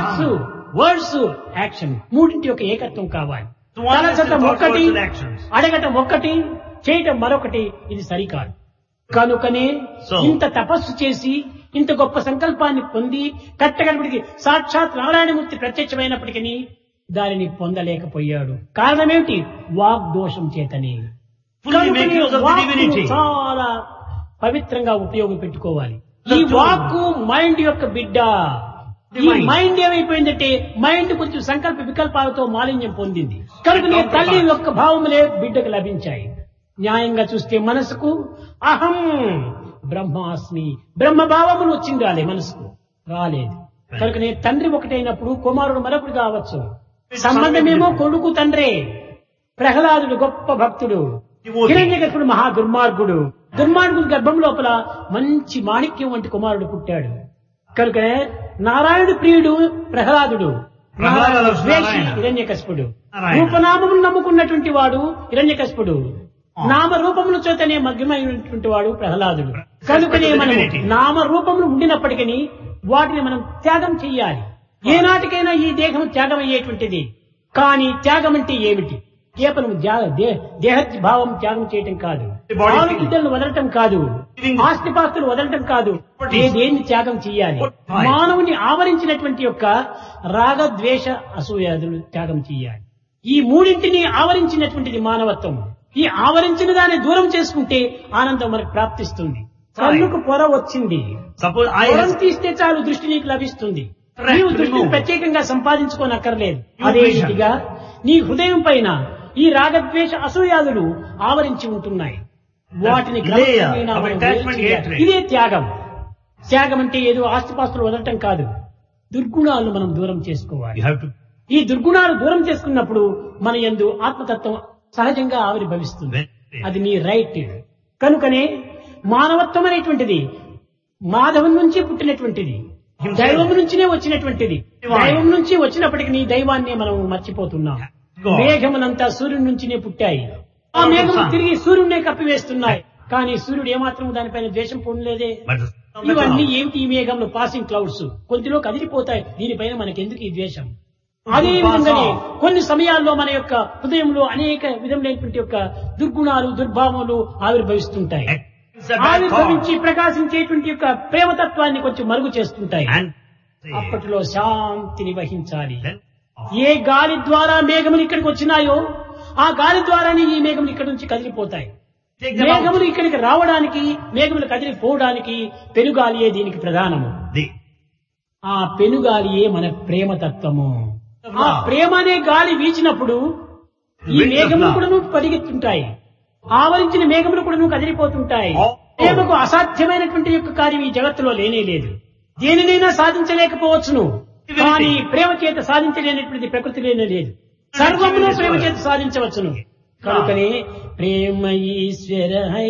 Thoughts words action మూడింటి యొక్క ఏకత్వం కావాలి So one has to తలచటం thought, ఒక్కటి words and actions. అడగటం ఒక్కటి చేయటం మరొకటి ఇది సరికాదు కనుకనే So- ఇంత తపస్సు చేసి ఇంత గొప్ప సంకల్పాన్ని పొంది కట్టగలిపిడికి సాక్షాత్ నారాయణమూర్తి ప్రత్యక్షమైనప్పటికీ దానిని పొందలేకపోయాడు కారణమేమిటి వాగ్దోషం చేతని Fully make కనుకనే use of the వాక్కును divinity. చాలా పవిత్రంగా ఉపయోగపెట్టుకోవాలి The ఈ tongue. వాక్కు మైండ్ యొక్క బిడ్డ The ఈ mind. మైండ్ ఏమైపోయిందంటే మైండ్ కొంచెం సంకల్ప వికల్పాలతో మాలిన్యం పొందింది కనుకనే The తల్లి counterpart. యొక్క భావములే బిడ్డకు లభించాయి న్యాయంగా చూస్తే మనసుకు అహం బ్రహ్మాస్మి బ్రహ్మ భావములు వచ్చింది రాలే మనసుకు రాలేదు కనుకనే తండ్రి ఒకటైనప్పుడు కుమారుడు మరొకటి కావచ్చు సంబంధమేమో కొడుకు తండ్రే ప్రహ్లాదుడు గొప్ప భక్తుడు Devotee. హిరణ్యకశిపుడు మహా దుర్మార్గుడు దుర్మార్గుడు గర్భం లోపల మంచి మాణిక్యం వంటి కుమారుడు పుట్టాడు కనుకనే నారాయణుడు ప్రియుడు ప్రహ్లాదుడు ప్రహ్లాద ద్వేషి నారాయణ. హిరణ్యకశిపుడు నారాయణ. రూపనామములు నమ్ముకున్నటువంటి వాడు హిరణ్యకశిపుడు నామ రూపముల చేతనే మగ్నమైనటువంటి వాడు ప్రహ్లాదుడు కనుకనే మనం Divinity. నామ రూపములు ఉండినప్పటికీ వాటిని మనం త్యాగం చెయ్యాలి ఏనాటికైనా ఈ దేహం త్యాగం అయ్యేటువంటిది కానీ త్యాగం అంటే ఏమిటి కేవలం ధ్యా- దే- దేహ భావం త్యాగం చేయటం కాదు The body ఆలు thing. బిడ్డలను వదలటం కాదు Living- ఆస్తిపాస్తులు వదలటం కాదు What is- ఏదేన్ని త్యాగం చెయ్యాలి What time? మానవుని ఆవరించినటువంటి యొక్క రాగ ద్వేష అసూయాదులు త్యాగం చెయ్యాలి ఈ మూడింటిని ఆవరించినటువంటిది మానవత్వం ఈ ఆవరించిన దాన్ని దూరం చేసుకుంటే ఆనందం మనకు ప్రాప్తిస్తుంది కన్నుకు పొర వచ్చింది Suppose I పొరం have తీస్తే చాలు దృష్టి నీకు లభిస్తుంది Correct. నీవు దృష్టిని Remove. ప్రత్యేకంగా సంపాదించుకోనక్కర్లేదు You అదే vision. రీతిగా నీ హృదయం పైన ఈ రాగద్వేష అసూయాదులు ఆవరించి ఉంటున్నాయి వాటిని layer క్రమక్రమేణా of మనం attachment, వేరు చేయాలి. hatred. ఇదే త్యాగం త్యాగం అంటే ఏదో ఆస్తిపాస్తులు వదలటం కాదు దుర్గుణాలను మనం దూరం చేసుకోవాలి you have to ఈ దుర్గుణాలు దూరం చేసుకున్నప్పుడు మన యందు ఆత్మతత్వం సహజంగా ఆవిర్భవిస్తుంది అది నీ రైట్ కనుకనే మానవత్వం అనేటువంటిది మాధవం నుంచి పుట్టినటువంటిది దైవం నుంచినే వచ్చినటువంటిది దైవం నుంచి వచ్చినప్పటికీ నీ దైవాన్ని మనం మర్చిపోతున్నాం God. మేఘములంతా సూర్యుడి నుంచినే పుట్టాయి ఆ మేఘములు తిరిగి సూర్యుడినే కప్పివేస్తున్నాయి కానీ సూర్యుడు ఏమాత్రం దానిపైన ద్వేషం పొందలేదే but ఇవన్నీ ఏమిటి ఈ మేఘంలో పాసింగ్ క్లౌడ్స్ కొద్దిలో కదిలిపోతాయి దీనిపైన మనకెందుకు ఈ ద్వేషం అదే విధంగానే కొన్ని సమయాల్లో మన యొక్క హృదయంలో అనేక విధములైనటువంటి యొక్క దుర్గుణాలు దుర్భావములు ఆవిర్భవిస్తుంటాయి It's a bad thought. ఆవిర్భవించి ప్రకాశించేటువంటి యొక్క ప్రేమతత్వాన్ని కొంచెం మరుగు చేస్తుంటాయి And అప్పట్లో శాంతిని వహించాలి then ఏ గాలి ద్వారా మేఘములు ఇక్కడికి వచ్చినాయో ఆ గాలి ద్వారానే ఈ మేఘములు ఇక్కడి నుంచి కదిలిపోతాయి take them out. మేఘములు ఇక్కడికి రావడానికి మేఘములు కదిలిపోవడానికి పెనుగాలియే దీనికి ప్రధానము The ఆ పెనుగాలియే మన ప్రేమతత్వము ఆ ప్రేమ అనే గాలి వీచినప్పుడు ఈ Wind of మేఘములు love. కూడా పడిగెత్తుంటాయి ఆవరించిన మేఘములు కూడా కదిలిపోతుంటాయి Oh. ప్రేమకు అసాధ్యమైనటువంటి యొక్క కార్యం ఈ జగత్తులో లేనే లేదు దేనినైనా సాధించలేకపోవచ్చును కానీ ప్రేమ చేత సాధించలేనటువంటిది ప్రకృతి లేనే లేదు సర్వమును ప్రేమ చేత సాధించవచ్చును కనుకనే ప్రేమ ఈశ్వర హై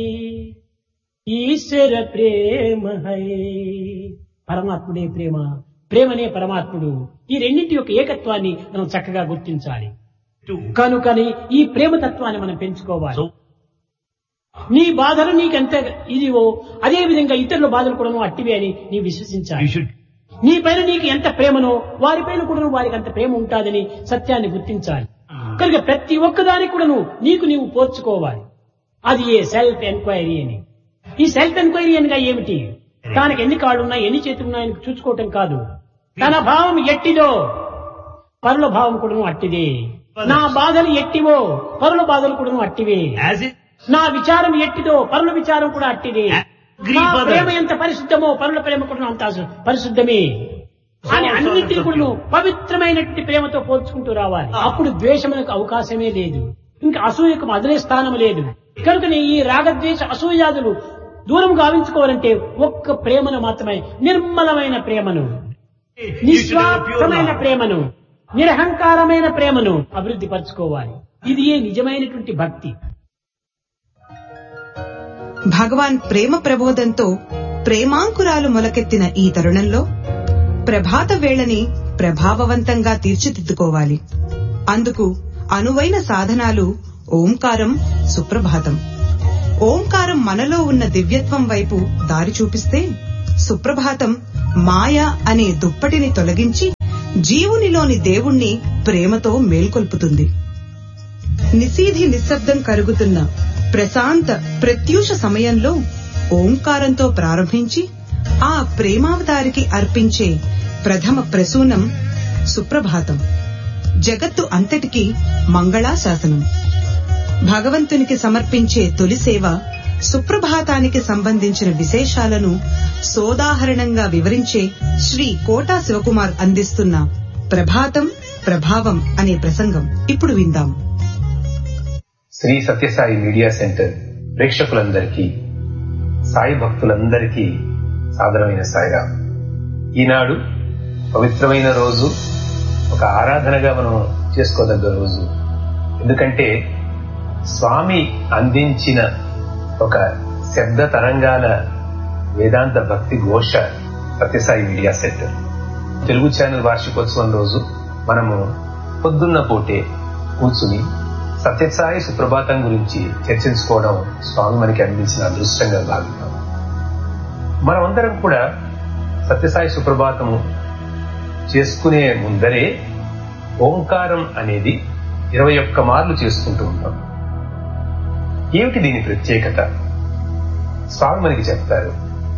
ఈశ్వర ప్రేమ హై పరమాత్ముడే ప్రేమ ప్రేమనే పరమాత్ముడు ఈ రెండింటి యొక్క ఏకత్వాన్ని మనం చక్కగా గుర్తించాలి two. కనుకని ఈ ప్రేమతత్వాన్ని మనం పెంచుకోవాలి So నీ బాధలు నీకెంత ఇదివో అదే విధంగా ఇతరుల బాధలు కూడా అట్టివే అని నీ you విశ్వసించాలి should నీ పైన నీకు ఎంత ప్రేమనో వారి పైన కూడా వారికి అంత ప్రేమ ఉంటాదని సత్యాన్ని గుర్తించాలి కనుక ప్రతి ఒక్కదానికి కూడాను నీకు నీవు పోర్చుకోవాలి అది ఏ సెల్ఫ్ ఎంక్వైరీ అని ఈ సెల్ఫ్ ఎంక్వైరీ అనగా ఏమిటి తనకి ఎన్ని కాళ్ళు ఉన్నాయి ఎన్ని చేతులు ఉన్నాయని చూసుకోవటం కాదు తన భావం ఎట్టిదో పరుల భావం కూడాను అట్టిదే నా బాధలు ఎట్టివో పరుల బాధలు కూడాను అట్టివే as it నా విచారం ఎట్టిదో పరుల విచారం కూడా అట్టిదే Agree నా further. ప్రేమ ఎంత పరిశుద్ధమో పరుల ప్రేమ కూడా అంత అసు- పరిశుద్ధమే అని So, so అన్నింటినీ that's కూడా పవిత్రమైనటువంటి ప్రేమతో పోల్చుకుంటూ రావాలి అప్పుడు ద్వేషములకు అవకాశమే లేదు ఇంకా అసూయకు మొదలే స్థానం లేదు కనుకనే ఈ రాగద్వేష అసూయాదులు దూరం గావించుకోవాలంటే ఒక్క ప్రేమను మాత్రమే నిర్మలమైన ప్రేమను you should have pure నిస్వార్థమైన love. ప్రేమను నిరహంకారమైన ప్రేమను అభివృద్ధి పరచుకోవాలి ఇది ఏ నిజమైనటువంటి భక్తి భగవాన్ ప్రేమ ప్రబోధంతో ప్రేమాంకురాలు మొలకెత్తిన ఈ తరుణంలో ప్రభాత వేళని ప్రభావవంతంగా తీర్చిదిద్దుకోవాలి అందుకు అనువైన సాధనాలు ఓంకారం సుప్రభాతం ఓంకారం మనలో ఉన్న దివ్యత్వం వైపు దారి చూపిస్తే సుప్రభాతం మాయ అనే దుప్పటిని తొలగించి జీవునిలోని దేవుణ్ణి ప్రేమతో మేల్కొల్పుతుంది నిశీధి నిశ్శబ్దం కరుగుతున్న ప్రశాంత ప్రత్యూష సమయంలో ఓంకారంతో ప్రారంభించి ఆ ప్రేమావతారికి అర్పించే ప్రథమ ప్రసూనం సుప్రభాతం జగత్తు అంతటికి మంగళాశాసనం భగవంతునికి సమర్పించే తొలి సేవ సుప్రభాతానికి సంబంధించిన విశేషాలను సోదాహరణంగా వివరించే శ్రీ కోటా శివకుమార్ అందిస్తున్న ప్రభాతం ప్రభావం అనే ప్రసంగం ఇప్పుడు విందాం శ్రీ సత్యసాయి మీడియా సెంటర్ ప్రేక్షకులందరికీ సాయి భక్తులందరికీ సాదరమైన సాయిరాం ఈనాడు పవిత్రమైన రోజు ఒక ఆరాధనగా మనం చేసుకోదగ్గ రోజు ఎందుకంటే స్వామి అందించిన ఒక శబ్ద తరంగాల వేదాంత భక్తి ఘోష Sathyasai media centre Telugu channel వార్షికోత్సవం రోజు మనము పొద్దున్న పూటే కూర్చుని సత్యసాయి సుప్రభాతం గురించి చర్చించుకోవడం స్వామి మనకి అందించిన అదృష్టంగా భావిస్తాం మనమందరం కూడా సత్యసాయి సుప్రభాతము చేసుకునే ముందరే ఓంకారం అనేది ఇరవై ఒక్క మార్లు చేసుకుంటూ ఉంటాం ఏమిటి దీని ప్రత్యేకత స్వామి మనకి చెప్తారు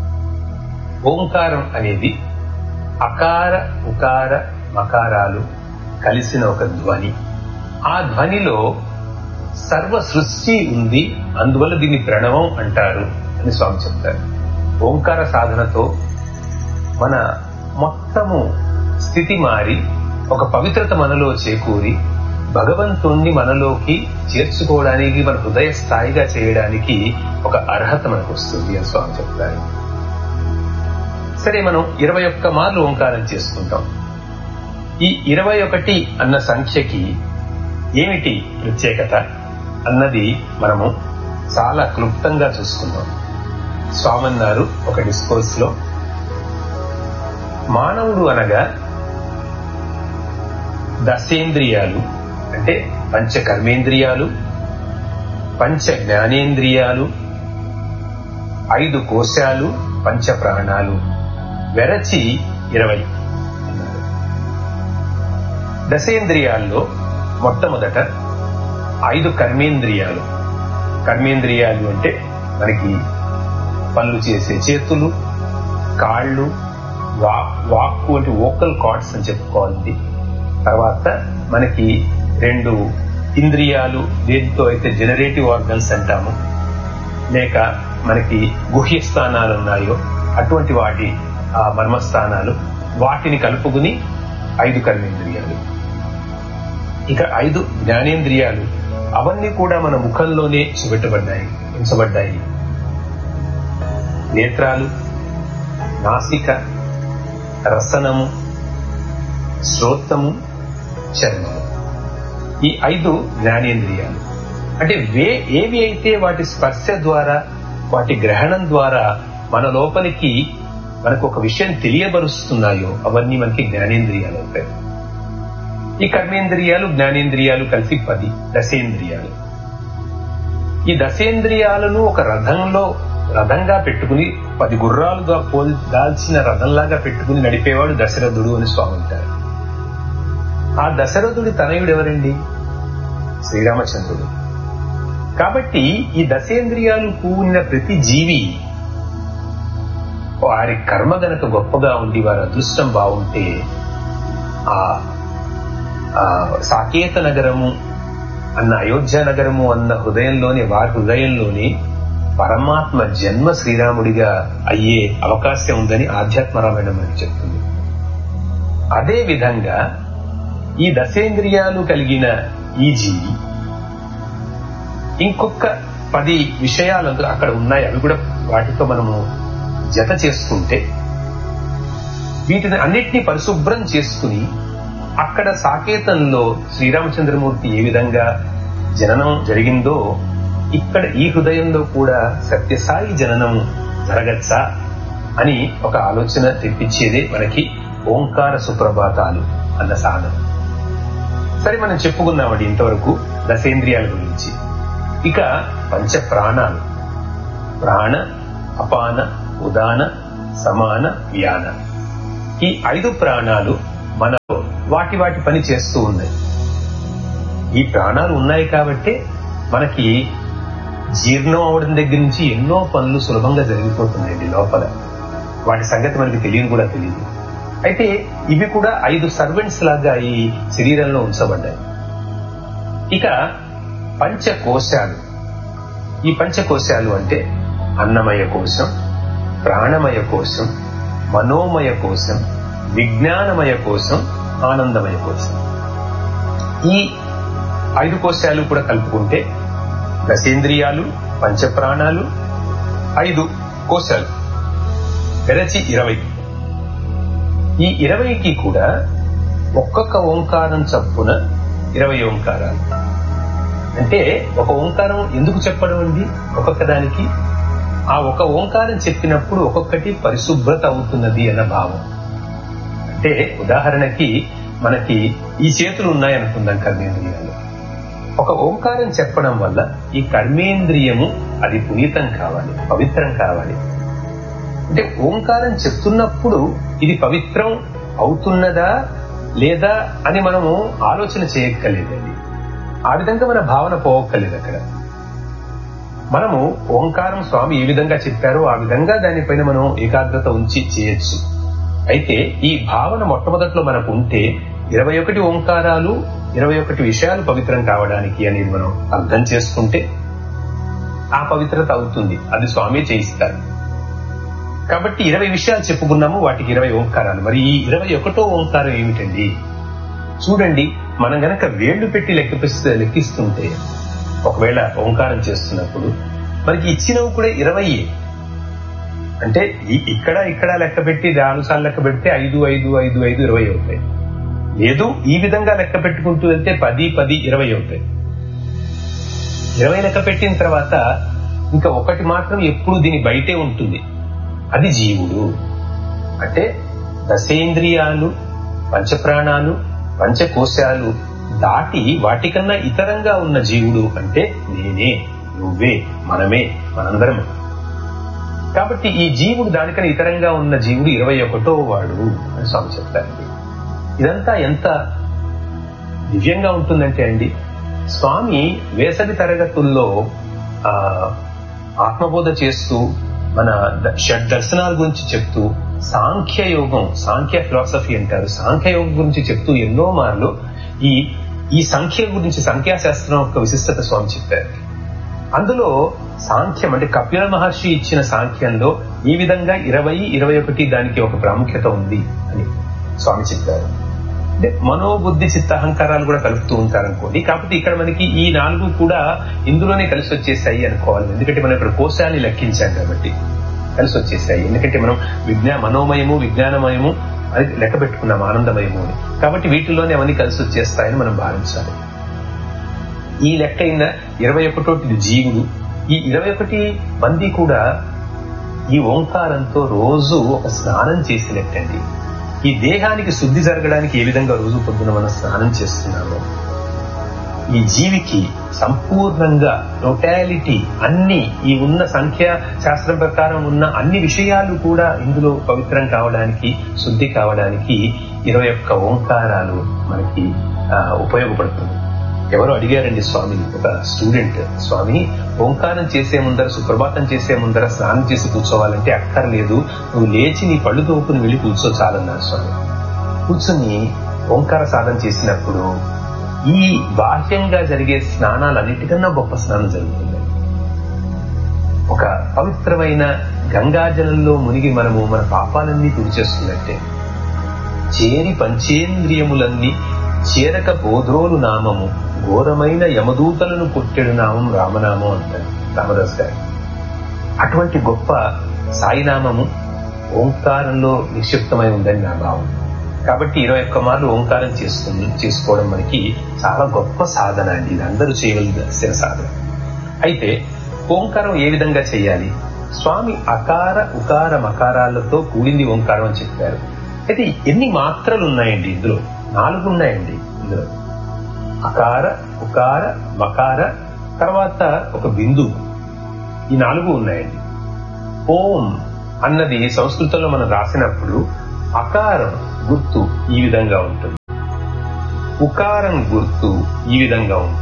ఓంకారం అనేది అకార ఉకార మకారాలు కలిసిన ఒక ధ్వని ఆ ధ్వనిలో సర్వ సృష్టి ఉంది అందువల్ల దీన్ని ప్రణవం అంటారు అని స్వామి చెప్తారు ఓంకార సాధనతో మన మొత్తము స్థితి మారి ఒక పవిత్రత మనలో చేకూరి భగవంతుణ్ణి మనలోకి చేర్చుకోవడానికి మన హృదయ స్థాయిగా చేయడానికి ఒక అర్హత మనకు వస్తుంది అని స్వామి చెప్తారు సరే మనం ఇరవై ఒక్క మార్లు ఓంకారం చేసుకుంటాం ఈ ఇరవై ఒకటి అన్న సంఖ్యకి ఏమిటి ప్రత్యేకత అన్నది మనము చాలా క్లుప్తంగా చూసుకుందాం స్వామన్నారు ఒక డిస్కోర్స్ లో మానవుడు అనగా దశేంద్రియాలు అంటే పంచ కర్మేంద్రియాలు పంచ జ్ఞానేంద్రియాలు ఐదు కోశాలు పంచ ప్రాణాలు వెరచి ఇరవై అన్నారు దశేంద్రియాల్లో మొట్టమొదట ఐదు కర్మేంద్రియాలు కర్మేంద్రియాలు అంటే మనకి పనులు చేసే చేతులు కాళ్ళు వాక్కు అంటే వోకల్ కార్డ్స్ అని చెప్పుకోవాలి తర్వాత మనకి రెండు ఇంద్రియాలు దేంతో అయితే జనరేటివ్ ఆర్గన్స్ అంటాము లేక మనకి గుహ్య స్థానాలు ఉన్నాయో అటువంటి వాటి ఆ మర్మస్థానాలు వాటిని కలుపుకుని ఐదు కర్మేంద్రియాలు ఇక ఐదు జ్ఞానేంద్రియాలు అవన్నీ కూడా మన ముఖంలోనే చూపెట్టబడ్డాయి ఉంచబడ్డాయి నేత్రాలు నాసిక రసనము శ్రోత్తము చర్మము ఈ ఐదు జ్ఞానేంద్రియాలు అంటే వే ఏవి అయితే వాటి స్పర్శ ద్వారా వాటి గ్రహణం ద్వారా మన లోపలికి మనకు ఒక విషయం తెలియబరుస్తున్నాయో అవన్నీ మనకి జ్ఞానేంద్రియాలు అవుతాయి ఈ కర్మేంద్రియాలు జ్ఞానేంద్రియాలు కలిసి పది దశేంద్రియాలు ఈ దశేంద్రియాలను ఒక రథంలో రథంగా పెట్టుకుని పది గుర్రాలుగా పోల్ దాల్చిన రథంలాగా పెట్టుకుని నడిపేవాడు దశరథుడు అని స్వామి అంటారు ఆ దశరథుడి తనయుడు ఎవరండి శ్రీరామచంద్రుడు కాబట్టి ఈ దశేంద్రియాలు కూడిన ప్రతి జీవి వారి కర్మ గనక గొప్పగా ఉండి వారి అదృష్టం బాగుంటే ఆ సాకేత నగరము అన్న అయోధ్య నగరము అన్న హృదయంలోని వారి హృదయంలోని పరమాత్మ జన్మ శ్రీరాముడిగా అయ్యే అవకాశం ఉందని ఆధ్యాత్మ రామాయణం మనకి చెప్తుంది అదే విధంగా ఈ దశేంద్రియాలు కలిగిన ఈ జీవి ఇంకొక పది విషయాలు అక్కడ ఉన్నాయి అవి కూడా వాటితో మనము జత చేసుకుంటే వీటిని అన్నిటినీ పరిశుభ్రం చేసుకుని అక్కడ సాకేతంలో శ్రీరామచంద్రమూర్తి ఏ విధంగా జననం జరిగిందో ఇక్కడ ఈ హృదయంలో కూడా సత్యసాయి జననం జరగచ్చా అని ఒక ఆలోచన తెప్పించేదే మనకి ఓంకార సుప్రభాతాలు అన్న సాధన సరే మనం చెప్పుకున్నామండి ఇంతవరకు దశేంద్రియాల గురించి ఇక పంచ ప్రాణాలు ప్రాణ అపాన ఉదాన సమాన వ్యాన ఈ ఐదు ప్రాణాలు మనలో వాటి వాటి పని చేస్తూ ఉన్నాయి ఈ ప్రాణాలు ఉన్నాయి కాబట్టి మనకి జీర్ణం అవడం దగ్గర నుంచి ఎన్నో పనులు సులభంగా జరిగిపోతున్నాయండి లోపల వాటి సంగతి మనకి తెలియని కూడా తెలియదు అయితే ఇవి కూడా ఐదు సర్వెంట్స్ లాగా ఈ శరీరంలో ఉంచబడ్డాయి ఇక పంచకోశాలు ఈ పంచకోశాలు అంటే అన్నమయ కోశం ప్రాణమయ కోశం మనోమయ కోశం విజ్ఞానమయ కోశం ఆనందమయ కోశం ఈ ఐదు కోశాలు కూడా కలుపుకుంటే దశేంద్రియాలు పంచప్రాణాలు ఐదు కోశాలు పెరచి ఇరవై ఈ ఇరవైకి కూడా ఒక్కొక్క ఓంకారం చప్పున ఇరవై ఓంకారాలు అంటే ఒక ఓంకారం ఎందుకు చెప్పడం అండి ఒక్కొక్క దానికి ఆ ఒక ఓంకారం చెప్పినప్పుడు ఒక్కొక్కటి పరిశుభ్రత అవుతున్నది అన్న భావం అంటే ఉదాహరణకి మనకి ఈ చేతులు ఉన్నాయనుకుందాం కర్మేంద్రియాలు ఒక ఓంకారం చెప్పడం వల్ల ఈ కర్మేంద్రియము అది పునీతం కావాలి పవిత్రం కావాలి అంటే ఓంకారం చెప్తున్నప్పుడు ఇది పవిత్రం అవుతున్నదా లేదా అని మనము ఆలోచన చేయక్కర్లేదండి ఆ విధంగా మన భావన పోవక్కర్లేదు అక్కడ మనము ఓంకారం స్వామి ఏ విధంగా చెప్పారో ఆ విధంగా దానిపైన మనం ఏకాగ్రత ఉంచి చేయొచ్చు అయితే ఈ భావన మొట్టమొదట్లో మనకు ఉంటే ఇరవై ఒకటి ఓంకారాలు ఇరవై ఒకటి విషయాలు పవిత్రం కావడానికి అనేది మనం అర్థం చేసుకుంటే ఆ పవిత్రత అవుతుంది అది స్వామి చేయిస్తారు కాబట్టి ఇరవై విషయాలు చెప్పుకున్నాము వాటికి ఇరవై ఓంకారాలు మరి ఈ ఇరవై ఒకటో ఓంకారం ఏమిటండి చూడండి మనం గనక వేళ్లు పెట్టి లెక్కిపిస్తే లెక్కిస్తుంటే ఒకవేళ ఓంకారం చేస్తున్నప్పుడు మనకి ఇచ్చినవి కూడా ఇరవై అంటే ఈ- ఇక్కడ ఇక్కడ లెక్క పెట్టి నాలుగు సార్లు లెక్క పెడితే ఐదు ఐదు ఐదు ఐదు ఇరవై అవుతాయి లేదు ఈ విధంగా లెక్క పెట్టుకుంటూ వెళ్తే పది పది ఇరవై అవుతాయి ఇరవై లెక్క పెట్టిన తర్వాత ఇంకా ఒకటి మాత్రం ఎప్పుడు దీని బయటే ఉంటుంది అది జీవుడు అంటే దశేంద్రియాలు పంచప్రాణాలు పంచకోశాలు దాటి వాటికన్నా ఇతరంగా ఉన్న జీవుడు అంటే నేనే నువ్వే మనమే మనందరం కాబట్టి ఈ జీవుడు దానికన్నా ఇతరంగా ఉన్న జీవుడు ఇరవై ఒకటో వాడు అని స్వామి చెప్తారండి ఇదంతా ఎంత దివ్యంగా ఉంటుందంటే అండి స్వామి వేసవి తరగతుల్లో ఆ ఆత్మబోధ చేస్తూ మన ద- షడ్ దర్శనాల గురించి చెప్తూ సాంఖ్య యోగం సాంఖ్య ఫిలాసఫీ అంటారు సాంఖ్య యోగం గురించి చెప్తూ ఎన్నో మార్లు ఈ ఈ సంఖ్య గురించి సంఖ్యాశాస్త్రం యొక్క విశిష్టత స్వామి చెప్పారు అందులో సాంఖ్యం అంటే కపిల మహర్షి ఇచ్చిన సాంఖ్యంలో ఈ విధంగా ఇరవై ఇరవై ఒకటి దానికి ఒక ప్రాముఖ్యత ఉంది అని స్వామి చెప్పారు అంటే మనోబుద్ధి చిత్త అహంకారాలు కూడా కలుపుతూ ఉంటారు అనుకోండి కాకపోతే ఇక్కడ మనకి ఈ నాలుగు కూడా ఇందులోనే కలిసి వచ్చేసాయి అనుకోవాలి ఎందుకంటే మనం ఇక్కడ కోశాన్ని లెక్కించాం కాబట్టి కలిసి వచ్చేసాయి ఎందుకంటే మనం విజ్ఞా మనోమయము విజ్ఞానమయము అది లెక్క పెట్టుకున్నాం ఆనందమయము అని కాబట్టి వీటిల్లోనే అవన్నీ కలిసి వచ్చేస్తాయని మనం భావించాలి ఈ లెక్క అయిన ఇరవై ఒకటోటి జీవుడు ఈ ఇరవై ఒకటి మంది కూడా ఈ ఓంకారంతో రోజు ఒక స్నానం చేసినట్టండి ఈ దేహానికి శుద్ధి జరగడానికి ఏ విధంగా రోజు పొద్దున మనం స్నానం చేస్తున్నామో ఈ జీవికి సంపూర్ణంగా టోటాలిటీ అన్ని ఈ ఉన్న సంఖ్య శాస్త్రం ప్రకారం ఉన్న అన్ని విషయాలు కూడా ఇందులో పవిత్రం కావడానికి శుద్ధి కావడానికి ఇరవై ఒక్క ఓంకారాలు మనకి ఆ, ఉపయోగపడుతుంది ఎవరో అడిగారండి స్వామి ఒక స్టూడెంట్ స్వామి ఓంకారం చేసే ముందర సుప్రభాతం చేసే ముందర స్నానం చేసి కూర్చోవాలంటే అక్కర్లేదు నువ్వు లేచి నీ పళ్ళు తోపుని వెళ్ళి కూర్చో చాలన్నారు స్వామి కూర్చొని ఓంకార సాధన చేసినప్పుడు ఈ బాహ్యంగా జరిగే స్నానాలన్నిటికన్నా గొప్ప స్నానం జరుగుతుంది ఒక పవిత్రమైన గంగాజలంలో మునిగి మనము మన పాపాలన్నీ తుడిచేస్తున్నట్టే చేరి పంచేంద్రియములన్నీ చేరక బోధోలు నామము ఘోరమైన యమదూతలను కొట్టెడు నామం రామనామం అంటారు రామదాస్ గారు అటువంటి గొప్ప సాయినామము ఓంకారంలో నిక్షిప్తమై ఉందని నా భావం కాబట్టి ఇరవై ఒక్క మార్లు ఓంకారం చేస్తుంది చేసుకోవడం మనకి చాలా గొప్ప సాధన అండి ఇది అందరూ చేయవలసిన సాధన అయితే ఓంకారం ఏ విధంగా చేయాలి స్వామి అకార ఉకార మకారాలతో కూడింది ఓంకారం అని చెప్పారు అయితే ఎన్ని మాత్రలు ఉన్నాయండి ఇందులో నాలుగు ఉన్నాయండి ఇందులో అకార ఉకార మకార తర్వాత ఒక బిందువు ఈ నాలుగు ఉన్నాయండి ఓం అన్నది సంస్కృతంలో మనం రాసినప్పుడు అకారం గుర్తు ఈ విధంగా ఉంటుంది ఉకారం గుర్తు ఈ విధంగా ఉంటుంది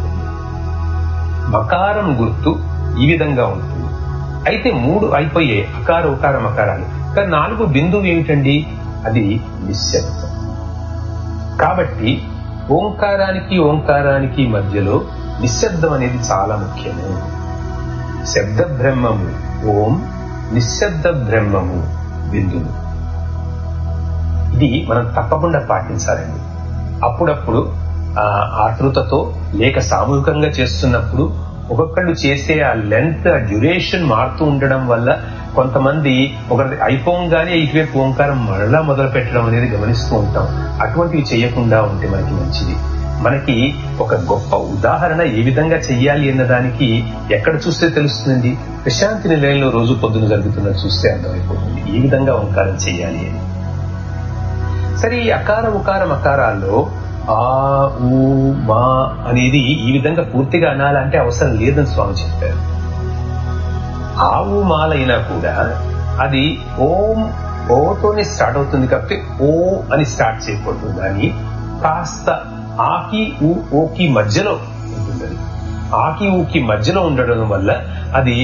మకారం గుర్తు ఈ విధంగా ఉంటుంది అయితే మూడు అయిపోయాయి అకార ఉకార మకారాలు కానీ నాలుగు బిందువు ఏమిటండి అది నిశ్శబ్దం కాబట్టి ఓంకారానికి ఓంకారానికి మధ్యలో నిశ్శబ్దం అనేది చాలా ముఖ్యము శబ్ద బ్రహ్మము ఓం నిశ్శబ్ద బ్రహ్మము బిందువు ఇది మనం తప్పకుండా పాటించాలండి అప్పుడప్పుడు ఆ ఆతృతతో లేక సామూహికంగా చేస్తున్నప్పుడు ఒక్కొక్కళ్ళు చేసే ఆ లెంత్ ఆ డ్యూరేషన్ మారుతూ ఉండడం వల్ల కొంతమంది ఒకరి అయిపోగానే ఇటువైపు ఓంకారం మరలా మొదలు పెట్టడం అనేది గమనిస్తూ ఉంటాం అటువంటివి చేయకుండా ఉంటే మనకి మంచిది మనకి ఒక గొప్ప ఉదాహరణ ఏ విధంగా చెయ్యాలి అన్నదానికి ఎక్కడ చూస్తే తెలుస్తుందండి ప్రశాంతి నిలయంలో రోజు పొద్దున జరుగుతున్నది చూస్తే అర్థమైపోతుంది ఏ విధంగా ఓంకారం చెయ్యాలి అని సరే ఈ అకార ఉకారం అకారాల్లో ఆ ఊ మా అనేది ఈ విధంగా పూర్తిగా అనాలంటే అవసరం లేదని స్వామి చెప్పారు ఆవు మాలైనా కూడా అది ఓం ఓతోనే స్టార్ట్ అవుతుంది కాబట్టి ఓ అని స్టార్ట్ చేయకూడదు కానీ కాస్త ఆకి ఊ ఓకి మధ్యలో ఉంటుంది అది. ఆకి ఊకి మధ్యలో ఉండడం వల్ల అది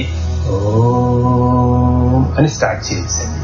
ఓం అని స్టార్ట్ చేయొచ్చండి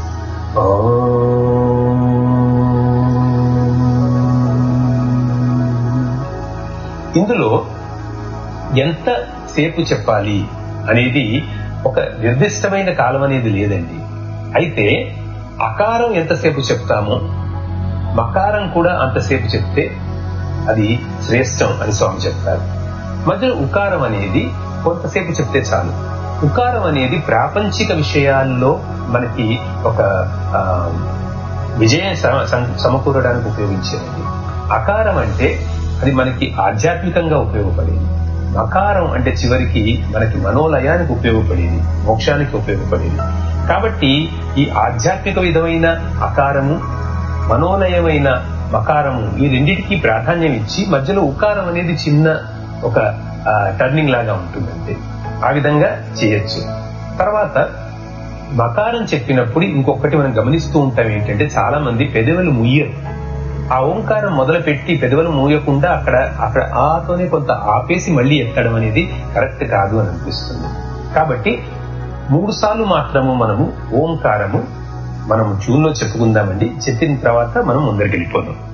ఇందులో ఎంత సేపు చెప్పాలి అనేది ఒక నిర్దిష్టమైన కాలం అనేది లేదండి అయితే అకారం ఎంతసేపు చెప్తామో మకారం కూడా అంతసేపు చెప్తే అది శ్రేష్టం అని స్వామి చెప్తారు మధ్యలో ఉకారం అనేది కొంతసేపు చెప్తే చాలు ఉకారం అనేది ప్రాపంచిక విషయాల్లో మనకి ఒక ఆ, విజయం సమ- సం- సమకూరడానికి ఉపయోగించేది అకారం అంటే అది మనకి ఆధ్యాత్మికంగా ఉపయోగపడేది మకారం అంటే చివరికి మనకి మనోలయానికి ఉపయోగపడేది మోక్షానికి ఉపయోగపడేది కాబట్టి ఈ ఆధ్యాత్మిక విధమైన అకారము మనోలయమైన మకారము ఈ రెండిటికి ప్రాధాన్యం ఇచ్చి మధ్యలో ఉకారం అనేది చిన్న ఒక టర్నింగ్ లాగా ఉంటుందంటే ఆ విధంగా చేయొచ్చు తర్వాత మకారం చెప్పినప్పుడు ఇంకొకటి మనం గమనిస్తూ ఉంటాం ఏంటంటే చాలా మంది పెదవులు ముయ్యరు ఆ ఓంకారం మొదలు పెట్టి పెదవులు మూయకుండా అక్కడ అక్కడ ఆతోనే కొంత ఆపేసి మళ్ళీ ఎత్తడం అనేది కరెక్ట్ కాదు అని అనిపిస్తుంది కాబట్టి మూడు సార్లు మాత్రము మనము ఓంకారము మనము జూన్లో చెప్పుకుందామండి చెప్పిన తర్వాత మనం ముందరికి వెళ్ళిపోదాం